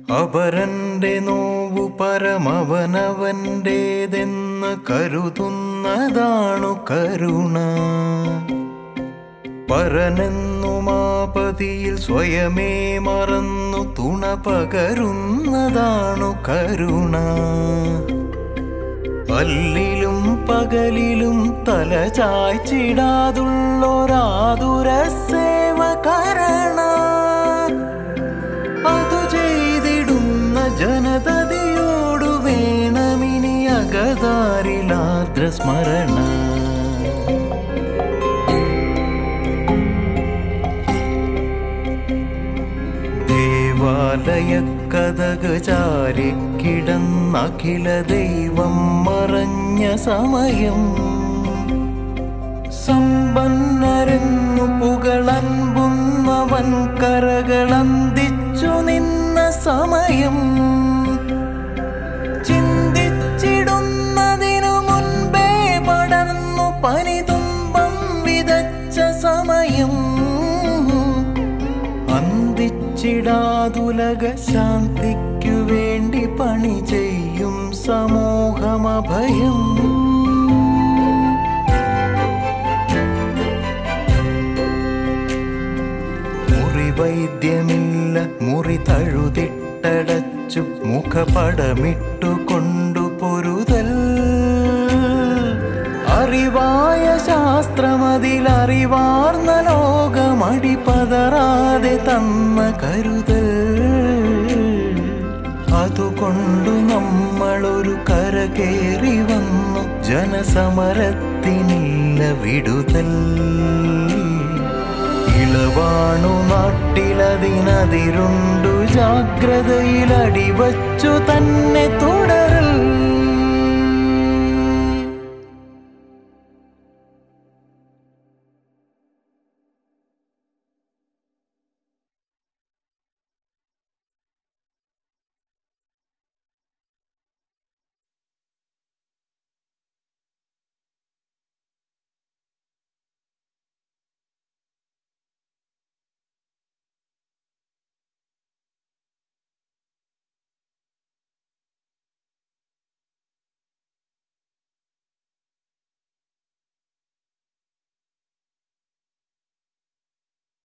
അപരന്റെ നോവു പരമവനവന്റേതെന്ന് കരുതുന്നതാണു കരുണ പരനെന്നുമാപതിയിൽ സ്വയമേ മറന്നു തുണ പകരുന്നതാണു കരുണ അല്ലിലും പകലിലും തല ചായ്ച്ചിടാതുള്ളൊരാതുര സേവ കരണ അതു ചെയ്തിടുന്ന ജനതയോടു വേണമിനി അകതാരിലാദ്ര സ്മരണ ദേവാലയ കഥക് ചാരിക്കിടന്നഖില ദൈവം മറഞ്ഞ സമയം സമ്പന്നരെന്നു പുകളൻപുന്നവൻ കരകളന്തിച്ചു നിന്ന സമയം ചിന്തിച്ചിടുന്നതിനു മുൻപേ പടർന്നു പനിതുമ്പം വിതച്ച സമയം അന്തിച്ചിടാതുലക ശാന്തിക്കു വേണ്ടി പണി ചെയ്യും സമൂഹമഭയം മുറി വൈദ്യമില്ല മുറി തഴുതിട്ടടച്ചു മുഖപടമിട്ടു കൊണ്ടു പൊരുതൽ അറിവായ ശാസ്ത്രമതിലറിവാർന്ന ലോകമടിപതറാതെ തന്ന കരുതൽ അതുകൊണ്ടു നമ്മളൊരു കരകേറി വന്നു ജനസമരത്തിനില്ല വിടുതൽ ഇളവാണു നാട്ടിലതിനതിരുണ്ടു ജാഗ്രതയിലടിവച്ചു തന്നെ തുടരൽ